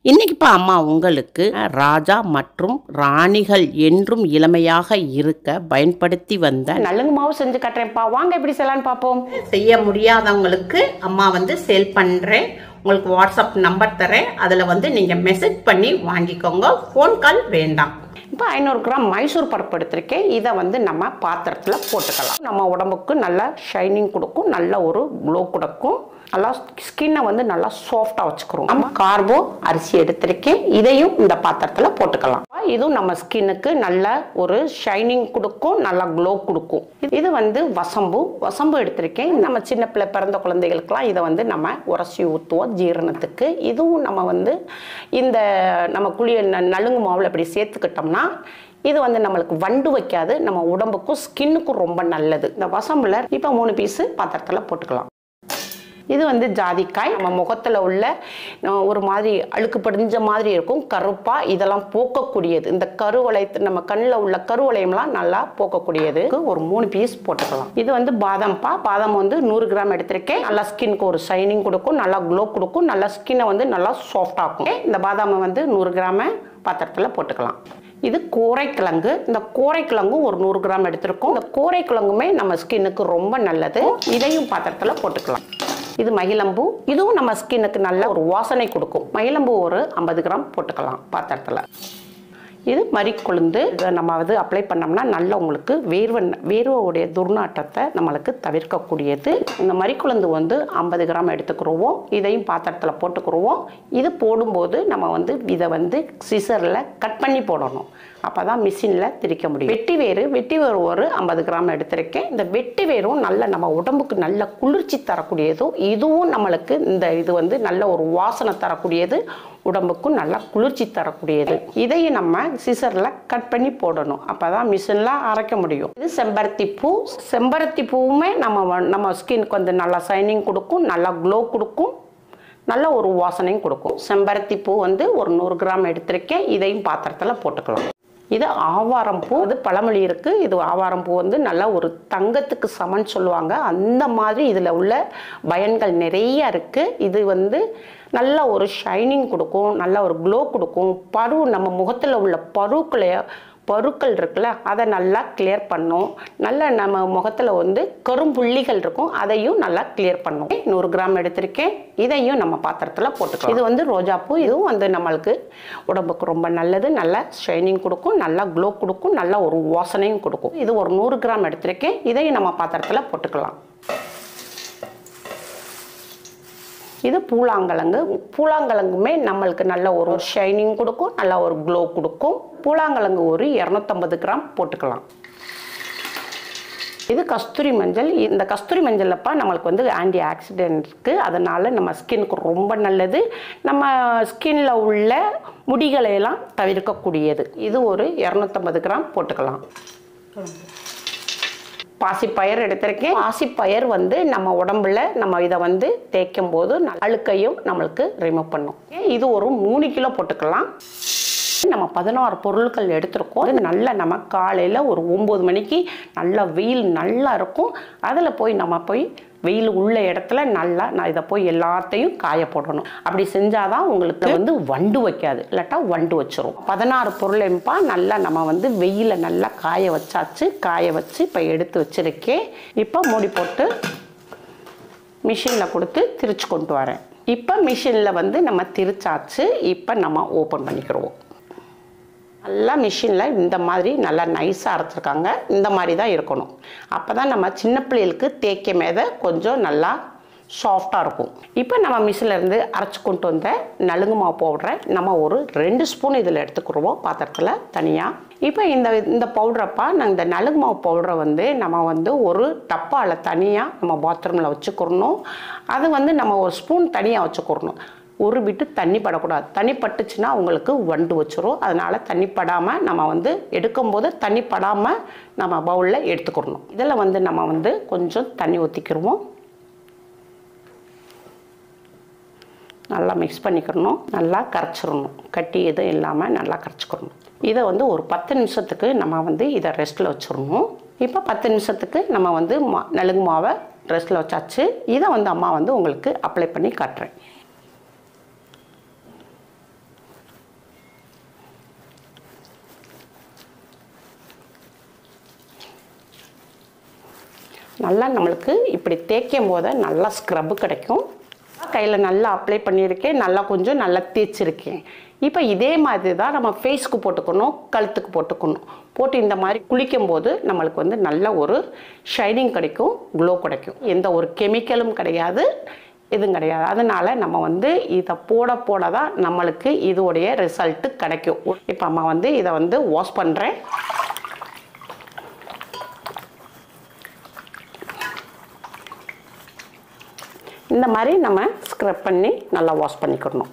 இன்னைக்குப்பா அம்மா உங்களுக்கு ராஜா மற்றும் ராணிகள் என்றும் இளமையாக இருக்க பயன்படுத்தி வந்த நலுங்கு மாவு செஞ்சு கட்டுறேன்ப்பா வாங்க எப்படி செய்யலான்னு பார்ப்போம் செய்ய முடியாதவங்களுக்கு அம்மா வந்து சேல் பண்ணுறேன் உங்களுக்கு வாட்ஸ்அப் நம்பர் தரேன் அதில் வந்து நீங்கள் மெசேஜ் பண்ணி வாங்கிக்கோங்க ஃபோன் கால் வேண்டாம் இப்போ ஐநூறு கிராம் மைசூர் பருப்பு எடுத்திருக்கேன் இதை வந்து நம்ம பாத்திரத்தில் போட்டுக்கலாம் நம்ம உடம்புக்கு நல்ல ஷைனிங் கொடுக்கும் நல்ல ஒரு க்ளோ கொடுக்கும் நல்லா ஸ்கின்னை வந்து நல்லா சாஃப்டாக வச்சுக்கிறோம் நம்ம கார்போ அரிசி எடுத்திருக்கேன் இதையும் இந்த பாத்திரத்தில் போட்டுக்கலாம் இதுவும் நம்ம ஸ்கின்னுக்கு நல்ல ஒரு ஷைனிங் கொடுக்கும் நல்லா க்ளோ கொடுக்கும் இது வந்து வசம்பு வசம்பு எடுத்திருக்கேன் நம்ம சின்ன பிள்ளை பிறந்த குழந்தைகளுக்கெல்லாம் இதை வந்து நம்ம உரசி ஊற்றுவோம் ஜீரணத்துக்கு இதுவும் நம்ம வந்து இந்த நம்ம குளிய ந- நலுங்கு மாவில் இப்படி சேர்த்துக்கிட்டோம்னா இது வந்து நம்மளுக்கு வண்டு வைக்காது நம்ம உடம்புக்கும் ஸ்கின்னுக்கும் ரொம்ப நல்லது இந்த வசம்புல இப்போ மூணு பீஸு பாத்திரத்தில் போட்டுக்கலாம் இது வந்து ஜாதிக்காய் நம்ம முகத்தில் உள்ள அஹ், ஒரு மாதிரி அழுக்கு படிஞ்ச மாதிரி இருக்கும் கருப்பாக இதெல்லாம் போக்கக்கூடியது இந்த கருவளை நம்ம கண்ணில் உள்ள கருவளையம்லாம் நல்லா போக்கக்கூடியது ஒரு மூணு பீஸ் போட்டுக்கலாம் இது வந்து பாதாம்பா பாதாம் வந்து நூறு கிராம் எடுத்திருக்கேன் நல்லா ஸ்கின்க்கு ஒரு ஷைனிங் கொடுக்கும் நல்லா க்ளோ கொடுக்கும் நல்லா ஸ்கின்னை வந்து நல்லா சாஃப்ட் ஆக்கும் இந்த பாதாமை வந்து நூறு கிராம பாத்திரத்தில் போட்டுக்கலாம் இது கோரைக்கிழங்கு இந்த கோரைக்கிழங்கும் ஒரு நூறு கிராம் எடுத்திருக்கோம் இந்த கோரைக்கிழங்குமே நம்ம ஸ்கின்னுக்கு ரொம்ப நல்லது இதையும் பாத்திரத்தில் போட்டுக்கலாம் இது மகிழம்பூ இதுவும் நம்ம ஸ்கின்னுக்கு நல்ல ஒரு வாசனை கொடுக்கும் மகிழம்பூ ஒரு ஐம்பது கிராம் போட்டுக்கலாம் பாத்திரத்தில் இது மறிக்கொழுந்து இதை நம்ம வந்து அப்ளை பண்ணோம்னா நல்ல உங்களுக்கு வேர்வை வேர்வையுடைய துர்நாற்றத்தை நம்மளுக்கு தவிர்க்கக்கூடியது இந்த மறிக்கொழுந்து வந்து ஐம்பது கிராம் எடுத்துக்கிருவோம் இதையும் பாத்திரத்தில் போட்டுக்கிருவோம் இது போடும்போது நம்ம வந்து இதை வந்து சிசரில் கட் பண்ணி போடணும் அப்போ தான் மிஷினில் திரிக்க முடியும் வெட்டி வேறு வெட்டி வேறு ஒரு ஐம்பது கிராம் எடுத்திருக்கேன் இந்த வெட்டி வேரும் நல்ல நம்ம உடம்புக்கு நல்ல குளிர்ச்சி தரக்கூடியதும் இதுவும் நம்மளுக்கு இந்த இது வந்து நல்ல ஒரு வாசனை தரக்கூடியது உடம்புக்கும் நல்லா குளிர்ச்சி தரக்கூடியது இதையும் நம்ம சிசரில் கட் பண்ணி போடணும் அப்போ தான் மிஷினில் அரைக்க முடியும் இது செம்பருத்தி பூ செம்பருத்தி பூவுமே நம்ம வ- நம்ம ஸ்கின்க்கு வந்து நல்லா ஷைனிங் கொடுக்கும் நல்லா க்ளோ கொடுக்கும் நல்ல ஒரு வாசனையும் கொடுக்கும் செம்பருத்தி பூ வந்து ஒரு நூறு கிராம் எடுத்திருக்கேன் இதையும் பாத்திரத்தில் போட்டுக்கலாம் இது ஆவாரம் பூ இது பழமொழி இருக்கு இது ஆவாரம் பூ வந்து நல்லா ஒரு தங்கத்துக்கு சமன் சொல்லுவாங்க அந்த மாதிரி இதில் உள்ள பயன்கள் நிறைய இருக்கு இது வந்து நல்ல ஒரு ஷைனிங் கொடுக்கும் நல்ல ஒரு க்ளோ கொடுக்கும் பரு நம்ம முகத்தில் உள்ள பருக்களை பருக்கள் இருக்குல்ல அதை நல்லா கிளியர் பண்ணும் நல்ல நம்ம முகத்தில் வந்து கரும்புள்ளிகள் இருக்கும் அதையும் நல்லா கிளியர் பண்ணும் நூறு கிராம் எடுத்திருக்கேன் இதையும் நம்ம பாத்திரத்தில் போட்டுக்கலாம் இது வந்து ரோஜாப்பூ இதுவும் வந்து நம்மளுக்கு உடம்புக்கு ரொம்ப நல்லது நல்ல ஷைனிங் கொடுக்கும் நல்லா க்ளோ கொடுக்கும் நல்ல ஒரு வாசனையும் கொடுக்கும் இது ஒரு நூறு கிராம் எடுத்திருக்கேன் இதையும் நம்ம பாத்திரத்தில் போட்டுக்கலாம் இது பூலாங்கிழங்கு பூலாங்கிழங்குமே நம்மளுக்கு நல்ல ஒரு ஷைனிங் கொடுக்கும் நல்ல ஒரு க்ளோ கொடுக்கும் பூலாங்கிழங்கு ஒரு இரநூத்தம்பது கிராம் போட்டுக்கலாம் இது கஸ்தூரி மஞ்சள் இந்த கஸ்தூரி மஞ்சளப்பா நம்மளுக்கு வந்து ஆன்டி ஆக்சிடென்ட் இருக்குது அதனால் நம்ம ஸ்கின்னுக்கு ரொம்ப நல்லது நம்ம ஸ்கின்ல உள்ள முடிகளை எல்லாம் தவிர்க்கக்கூடியது இது ஒரு இரநூத்தம்பது கிராம் போட்டுக்கலாம் பாசிப்பயர் எடுத்திருக்கேன் பாசிப்பயர் வந்து நம்ம உடம்புல நம்ம இதை வந்து தேய்க்கும் போது ந- அழுக்கையும் நம்மளுக்கு ரிமூவ் பண்ணும் இது ஒரு மூணு கிலோ போட்டுக்கலாம் நம்ம பதினாறு பொருட்கள் எடுத்திருக்கோம் அது நல்லா நம்ம காலையில் ஒரு ஒம்பது மணிக்கு நல்லா வெயில் நல்லா இருக்கும் அதில் போய் நம்ம போய் வெயில் உள்ள இடத்துல நல்லா நான் இதை போய் எல்லாத்தையும் காய போடணும் அப்படி செஞ்சாதான் உங்களுக்கு வந்து வண்டு வைக்காது இல்லாட்டா வண்டு வச்சிரும் பதினாறு பொருளையும்பா நல்லா நம்ம வந்து வெயில நல்லா காய வச்சாச்சு காய வச்சு இப்போ எடுத்து வச்சிருக்கேன் இப்போ மூடி போட்டு மிஷினில் கொடுத்து திரிச்சு கொண்டு வரேன் இப்போ மிஷினில் வந்து நம்ம திரிச்சாச்சு இப்போ நம்ம ஓப்பன் பண்ணிக்கிறோம் நல்லா மிஷினில் இந்த மாதிரி நல்லா நைஸாக அரைச்சிருக்காங்க இந்த மாதிரி தான் இருக்கணும் அப்போ தான் நம்ம சின்ன பிள்ளைகளுக்கு தேய்க்க மேத கொஞ்சம் நல்லா சாஃப்டாக இருக்கும் இப்போ நம்ம மிஷினில் இருந்து அரைச்சி கொண்டு வந்த நலுங்கு மாவு பவுடரை நம்ம ஒரு ரெண்டு ஸ்பூன் இதில் எடுத்துக்கிடுவோம் பாத்திரத்தில் தனியாக இப்போ இந்த இந்த பவுடரப்பா நான் இந்த நலுங்கு மாவு பவுடரை வந்து நம்ம வந்து ஒரு டப்பாவில் தனியாக நம்ம பாத்ரூமில் வச்சுக்கிறணும் அது வந்து நம்ம ஒரு ஸ்பூன் தனியாக வச்சுக்கிறணும் ஒரு விட்டு தண்ணி படக்கூடாது தண்ணி பட்டுச்சுன்னா உங்களுக்கு வண்டு வச்சிரும் அதனால தண்ணி படாமல் நம்ம வந்து எடுக்கும்போது தண்ணி படாமல் நம்ம பவுலில் எடுத்துக்கிறணும் இதில் வந்து நம்ம வந்து கொஞ்சம் தண்ணி ஊற்றிக்கிடுவோம் நல்லா மிக்ஸ் பண்ணிக்கிறணும் நல்லா கரைச்சிடணும் கட்டி எதுவும் இல்லாமல் நல்லா கரைச்சிக்கிறணும் இதை வந்து ஒரு பத்து நிமிஷத்துக்கு நம்ம வந்து இதை ரெஸ்ட்டில் வச்சிடணும் இப்போ பத்து நிமிஷத்துக்கு நம்ம வந்து மா நலுங்கு மாவை ரெஸ்ட்டில் வச்சாச்சு இதை வந்து அம்மா வந்து உங்களுக்கு அப்ளை பண்ணி காட்டுறேன் நல்லா நம்மளுக்கு இப்படி தேய்க்கும் போது நல்லா ஸ்க்ரப்பு கிடைக்கும் கையில் நல்லா அப்ளை பண்ணியிருக்கேன் நல்லா கொஞ்சம் நல்லா தேய்ச்சிருக்கேன் இப்போ இதே மாதிரி தான் நம்ம ஃபேஸ்க்கு போட்டுக்கணும் கழுத்துக்கு போட்டுக்கணும் போட்டு இந்த மாதிரி குளிக்கும் போது நம்மளுக்கு வந்து நல்ல ஒரு ஷைனிங் கிடைக்கும் க்ளோ கிடைக்கும் எந்த ஒரு கெமிக்கலும் கிடையாது எதுவும் கிடையாது அதனால நம்ம வந்து இதை போட போட தான் நம்மளுக்கு இதோடைய ரிசல்ட்டு கிடைக்கும் இப்போ அம்மா வந்து இதை வந்து வாஷ் பண்ணுறேன் இந்த மாதிரி நம்ம ஸ்க்ரப் பண்ணி நல்லா வாஷ் பண்ணிக்கிடணும்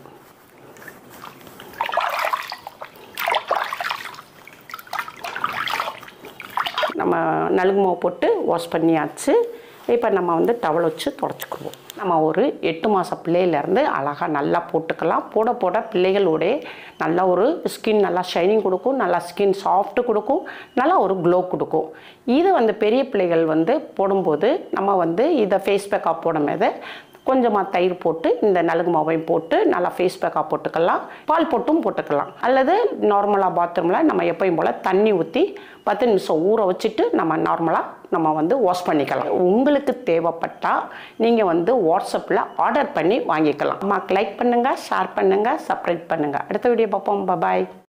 நம்ம நலுங்கு மாவு போட்டு வாஷ் பண்ணியாச்சு இப்போ நம்ம வந்து டவல் வச்சு தொடச்சிக்குவோம் நம்ம ஒரு எட்டு மாத பிள்ளையிலேருந்து அழகாக நல்லா போட்டுக்கலாம் போட போட பிள்ளைகளுடைய நல்ல ஒரு ஸ்கின் நல்லா ஷைனிங் கொடுக்கும் நல்லா ஸ்கின் சாஃப்ட்டு கொடுக்கும் நல்லா ஒரு க்ளோ கொடுக்கும் இது வந்து பெரிய பிள்ளைகள் வந்து போடும்போது நம்ம வந்து இதை ஃபேஸ் பேக்கப் போடும்போது கொஞ்சமாக தயிர் போட்டு இந்த நலுங்கு மாவையும் போட்டு நல்லா ஃபேஸ் பேக்காக போட்டுக்கலாம் பால் போட்டும் போட்டுக்கலாம் அல்லது நார்மலாக பாத்ரூமில் நம்ம எப்பயும் போல் தண்ணி ஊற்றி பத்து நிமிஷம் ஊற வச்சுட்டு நம்ம நார்மலாக நம்ம வந்து வாஷ் பண்ணிக்கலாம் உங்களுக்கு தேவைப்பட்டால் நீங்கள் வந்து வாட்ஸ்அப்பில் ஆர்டர் பண்ணி வாங்கிக்கலாம் அம்மாக்கு லைக் பண்ணுங்கள் ஷேர் பண்ணுங்கள் சப்ஸ்கிரைப் பண்ணுங்கள் அடுத்த வீடியோ பார்ப்போம் பாய்